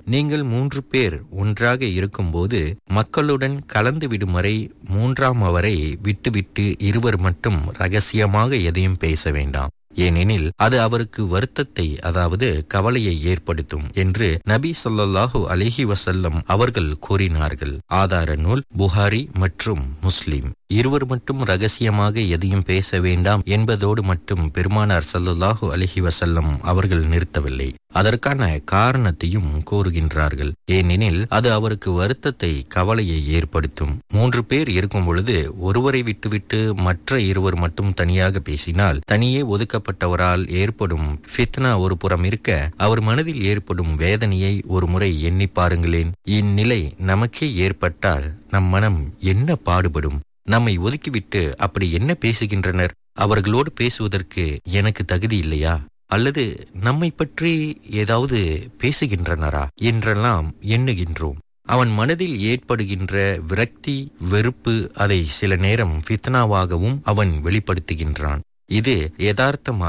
நீங்கள் மூன்று பேர் ஒன்றாக இருக்கும்போது மக்களுடன் கலந்து விடும் வரை மூன்றாம் அவரை விட்டுவிட்டு இருவர் மட்டும் ரகசியமாக எதையும் பேச வேண்டாம் ஏனெனில் அது அவருக்கு வருத்தத்தை அதாவது கவலையை ஏற்படுத்தும் என்று நபி ஸல்லல்லாஹு அலைஹி வஸல்லம் அவர்கள் கூறினார்கள் ஆதார நூல் புகாரி மற்றும் முஸ்லிம் இருவர் மட்டும் ரகசியமாக எதையும் பேச வேண்டாம் என்பதோடு மட்டும் பெருமானார் ஸல்லல்லாஹு அலைஹி வஸல்லம் அவர்கள் நிறுத்தவில்லை அதற்கான காரணத்தையும் கூறுகின்றார்கள் ஏனெனில் அது அவருக்கு வருத்தத்தை கவலையை ஏற்படுத்தும் மூன்று பேர் இருக்கும் பொழுது ஒருவரை விட்டுவிட்டு மற்ற இருவர் மட்டும் தனியாக பேசினால் தனியே ஒதுக்கப்பட்டவரால் ஏற்படும் ஃபித்னா ஒரு புறம் இருக்க அவர் மனதில் ஏற்படும் வேதனையை ஒரு முறை எண்ணி பாருங்களேன் இந்நிலை நமக்கே ஏற்பட்டால் நம் மனம் என்ன பாடுபடும் நம்மை ஒதுக்கிவிட்டு அப்படி என்ன பேசுகின்றனர் அவர்களோடு பேசுவதற்கு எனக்கு தகுதி இல்லையா அல்லது நம்மை பற்றி ஏதாவது பேசுகின்றனரா என்றெல்லாம் எண்ணுகின்றோம் அவன் மனதில் ஏற்படுகின்ற விரக்தி வெறுப்பு அதை சில நேரம் ஃபித்னாவாகவும் அவன் வெளிப்படுத்துகின்றான் இது யதார்த்தமாக